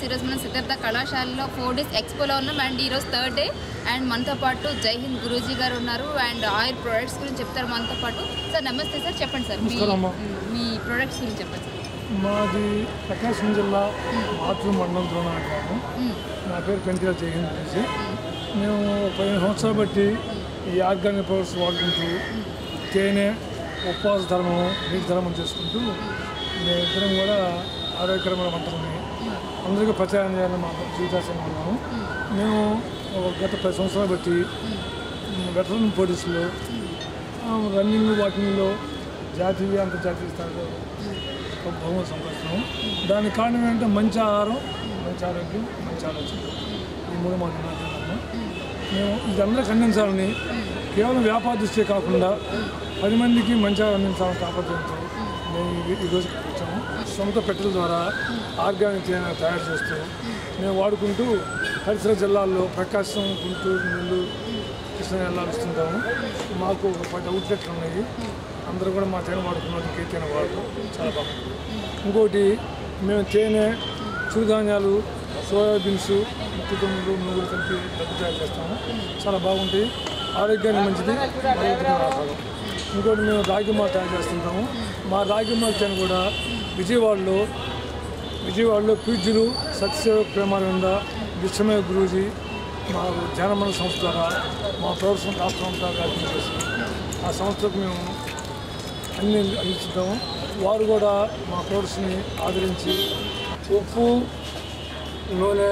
ఈరోజు మనం సిద్ధార్థ కళాశాలలో ఫోర్ డేస్ ఎక్స్పోలో ఉన్నాం అండ్ ఈరోజు థర్డ్ డే అండ్ మనతో పాటు జై హింద్ గురూజీ గారు ఉన్నారు అండ్ ఆయిల్ ప్రొడక్ట్స్ గురించి చెప్తారు మనతో పాటు సార్ నమస్తే సార్ చెప్పండి సార్ మీ నమస్కారం అమ్మా. మీ ప్రొడక్ట్స్ గురించి చెప్పండి సార్ మాది ప్రకాశం జిల్లా మాతృ మండలం ద్రోణ గ్రామం మ్మ్. నా పేరు పెంతిగా జయహింద్ గురించి మేము పదిహేను సంవత్సరాలు బట్టి ఈ ఆర్గానిక్ ప్రొడక్ట్స్ వాడుకుంటూ తేనె ఉపవాస ధర్మము నీటి ధర్మం చేసుకుంటూ మేమిద్దరం కూడా ఆరోగ్యకరమైన వంటలని అందరికీ ప్రచారం చేయాలని మా జీవితాశయం ఉన్నాము మేము ఒక గత పది సంవత్సరాలు బట్టి వెటరన్ పోలీసులో రన్నింగ్ వాకింగ్లో జాతీయ అంతర్జాతీయ స్థాయిలో ఒక బహుమతి సంపాదిస్తున్నాము దానికి కారణం ఏంటంటే మంచి ఆహారం మంచి ఆరోగ్యం మంచి ఆలోచన ఈ మూడు మాకు నాటున్నాము మేము ఇది అందరికీ అందించాలని కేవలం వ్యాపార దృష్టి కాకుండా పది మందికి మంచిగా అందించాలని తాపత్రయంతో మేము ఈ- ఈరోజు ఇక్కడికి వచ్చాము సొంత పెట్టెల ద్వారా ఆర్గానిక్ తేనె తయారు చేస్తూ మేము వాడుకుంటూ పరిసర జిల్లాల్లో ప్రకాశం గుంటూరు నెల్లూరు కృష్ణ జిల్లాలు ఇస్తుంటాము మాకు ఒక పది అవుట్లెట్లు ఉన్నాయి అందరూ కూడా మా తేనె వాడుకున్నాం ఈ తేనె వాడుతూ చాలా బాగుంటుంది ఇంకోటి మేము తేనె చిరుధాన్యాలు సోయాబీన్స్ ముక్కుతుమ్ములు నువ్వులు కలిపి డబ్బు తయారు చేస్తాము చాలా బాగుంటాయి ఆరోగ్యానికి మంచిది ఆరోగ్యానికి ఆహారం ఇంకోటి మేము రాగి మాల్ తయారు చేస్తుంటాము మా రాగి మాల్ తేనె కూడా విజయవాడలో విజయవాడలో పూజ్యులు సత్యసేవ ప్రేమానంద విశ్వమయ గురూజీ మా ధ్యానమన సంస్థ ద్వారా మా ప్రొఫెషన్ రాష్ట్రం అంతా వ్యాప్తం చేసి ఆ సంస్థకు మేము అన్ని అందిస్తుంటాము వారు కూడా మా ప్రొడక్ట్స్ని ఆదరించి ఉప్పు నూనె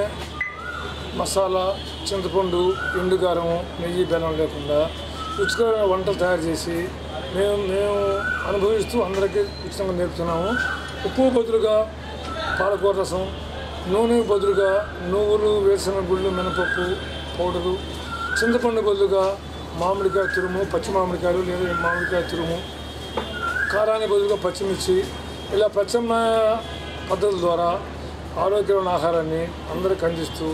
మసాలా చింతపండు ఎండుకారం నెయ్యి బెల్లం లేకుండా రుచికరమైన వంటలు తయారు చేసి మేము మేము అనుభవిస్తూ అందరికీ ఉచితంగా నేర్పుతున్నాము ఉప్పు బదులుగా పాలకూర రసం నూనె బదులుగా నువ్వులు వేరుశనగ గుళ్ళు మినపప్పు పౌడరు చింతపండు బదులుగా మామిడికాయ తురుము పచ్చి మామిడికాయలు లేదా మామిడికాయ తురుము కారానికి బదులుగా పచ్చిమిర్చి ఇలా ప్రత్యామ్నాయ పద్ధతుల ద్వారా ఆరోగ్యమైన ఆహారాన్ని అందరికి అందిస్తూ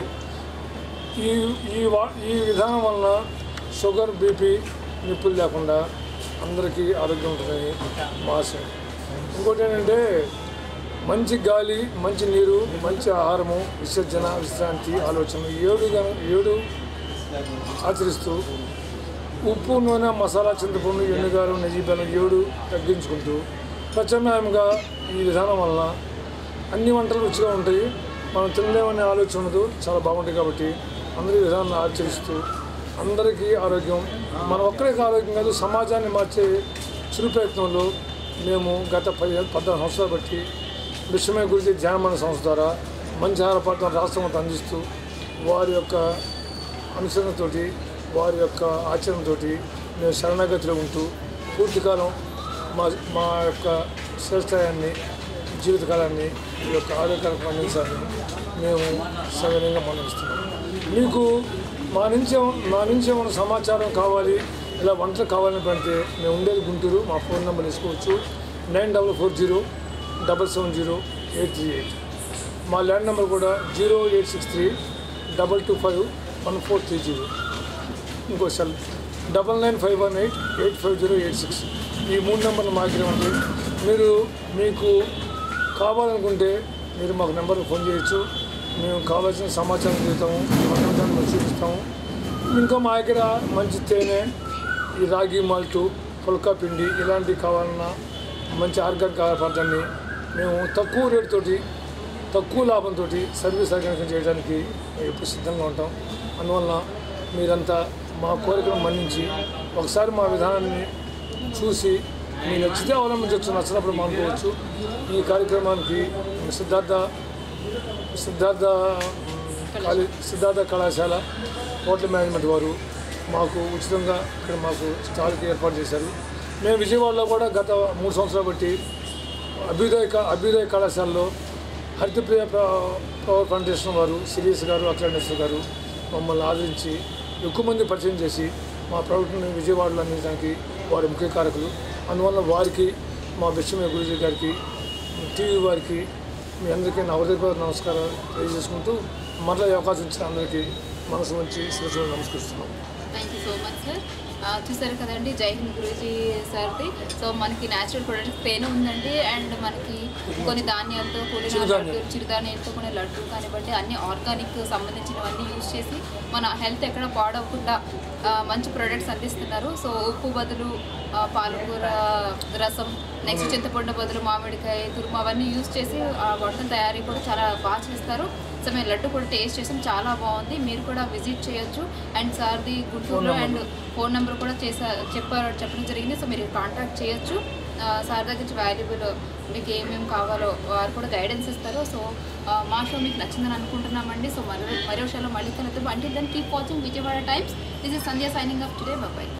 ఈ ఈ వా ఈ విధానం వలన షుగర్ బీపీ నిప్పులు లేకుండా అందరికీ ఆరోగ్యం ఉంటుందని మా ఆశయం ఇంకోటి ఏంటంటే మంచి గాలి మంచి నీరు మంచి ఆహారము విసర్జన విశ్రాంతి ఆలోచన ఈ ఏడు గన- ఏడు ఆచరిస్తూ ఉప్పు నూనె మసాలా చింతపండు ఎండుగారు నెయ్యి బెల్లం ఏడు తగ్గించుకుంటూ ప్రత్యామ్నాయంగా ఈ విధానం వలన అన్ని వంటలు రుచిగా ఉంటాయి మనం తినలేమనే ఆలోచన ఉండదు చాలా బాగుంటాయి కాబట్టి అందరి విధానాన్ని ఆచరిస్తూ అందరికీ ఆరోగ్యం మన ఒక్కరికి ఆరోగ్యం కాదు సమాజాన్ని మార్చే చిరు ప్రయత్నంలో మేము గత పదిహేను పద్నాలుగు సంవత్సరాలు బట్టి విశ్వమయ గురించి ధ్యానమన సంస్థ ద్వారా మంచి ఆహార పదార్థాలు రాష్ట్రం అంతా అందిస్తూ వారి యొక్క అనుసరణతోటి వారి యొక్క ఆచరణతోటి మేము శరణాగతిలో ఉంటూ పూర్తికాలం మా మా యొక్క శ్రేష్టాయాన్ని జీవితకాలాన్ని ఈ యొక్క ఆరోగ్యానికి అందించాలని మేము సవినయంగా మనవిస్తున్నాం మీకు మా నుంచి ఏమ- మా నుంచి ఏమైనా సమాచారం కావాలి ఇలా వంటలు కావాలని పెడితే మేము ఉండేది గుంటూరు మా ఫోన్ నెంబర్ తీసుకోవచ్చు nine double four zero double seven zero eight three eight మా ల్యాండ్ నెంబర్ కూడా zero eight six three double two five one four three zero ఇంకో cell double nine five one eight eight five zero eight six ఈ మూడు నెంబర్లు మాకే ఉంది మీరు మీకు కావాలనుకుంటే మీరు మాకు నెంబర్కి ఫోన్ చేయొచ్చు మేము కావాల్సిన సమాచారం చెబుతాము వంటకాన్ని మేము చూపిస్తాము ఇంకా మా దగ్గర మంచి తేనె ఈ రాగి మాల్టు పుల్కా పిండి ఇలాంటివి కావాలన్నా మంచి ఆర్గానిక్ ఆహార పదార్థాన్ని మేము తక్కువ రేటుతోటి తక్కువ లాభంతో సర్వీస్ ఆర్గనైజేషన్ చేయడానికి మేము ఎప్పుడు సిద్ధంగా ఉంటాం అందువలన మీరంతా మా కోరికను మన్నించి ఒకసారి మా విధానాన్ని చూసి మీకు నచ్చితే అవలంబించవచ్చు నచ్చినప్పుడు మానుకోవచ్చు ఈ కార్యక్రమానికి సిద్ధార్థ సిద్ధార్థ మ్, కాళీ సిద్ధార్థ కళాశాల హోటల్ మేనేజ్మెంట్ వారు మాకు ఉచితంగా ఇక్కడ మాకు స్టాల్కి ఏర్పాటు చేశారు మేము విజయవాడలో కూడా గత మూడు సంవత్సరాలు బట్టి అభ్యుదయ క- అభ్యుదయ కళాశాలలో హరితప్రియ ప్ర- పవర్ ఫౌండేషన్ వారు సిరీస్ గారు అఖిలేశ్వర్ గారు మమ్మల్ని ఆదరించి ఎక్కువ మంది పరిచయం చేసి మా ప్రభుత్వం విజయవాడలో అందించడానికి వారి ముఖ్య కారకులు అందువల్ల వారికి మా విశ్వమయ గురుజీ గారికి టీవీ వారికి మీ అందరికీ నా హృదయపూర్వక నమస్కారాలు తెలియజేసుకుంటూ మరలా ఈ అవకాశం ఇచ్చిన అందరికీ మనసు నుంచి శిరస్సు నమస్కరిస్తున్నాం thank you so much sir ఆ, చూసారు కదండి జై హింద్ గురూజీ సార్ది సో మనకి న్యాచురల్ ప్రొడక్ట్స్ తేనె ఉందండి అండ్ మనకి కొన్ని ధాన్యాలతో కూడిన చిరుధాన్యాలు. లడ్డు చిరుధాన్యాలతో కూడిన లడ్డు కానివ్వండి అన్ని ఆర్గానిక్ సంబంధించినవన్నీ యూజ్ చేసి మన హెల్త్ ఎక్కడ పాడవకుండా ఆ, మంచి ప్రొడక్ట్స్ అందిస్తున్నారు సో ఉప్పు బదులు ఆ, పాలకూర రసం నెక్స్ట్ చింతపండు బదులు మామిడికాయ తురుము అవన్నీ యూజ్ చేసి ఆ వంటల తయారీ కూడా చాలా బాగా చేస్తారు సో మేము లడ్డు కూడా టేస్ట్ చేసాం చాలా బాగుంది మీరు కూడా విజిట్ చేయొచ్చు అండ్ సార్ది గుంటూరులో Phone అండ్ ఫోన్ నెంబర్ కూడా చేసా చెప్పారు చెప్పడం జరిగింది సో మీరు కాంటాక్ట్ చేయొచ్చు ఆ, సార్ దగ్గర నుంచి వాల్యుబుల్ మీకు ఏమేమి కావాలో వారు కూడా గైడెన్స్ ఇస్తారు సో ఆ, మా షో మీకు నచ్చిందని అనుకుంటున్నామండి సో మరో మరో షోలో మళ్ళీ కలుద్దాం అంటే దాన్ని keep watching Vijayawada Times this is Sandhya signing up today bye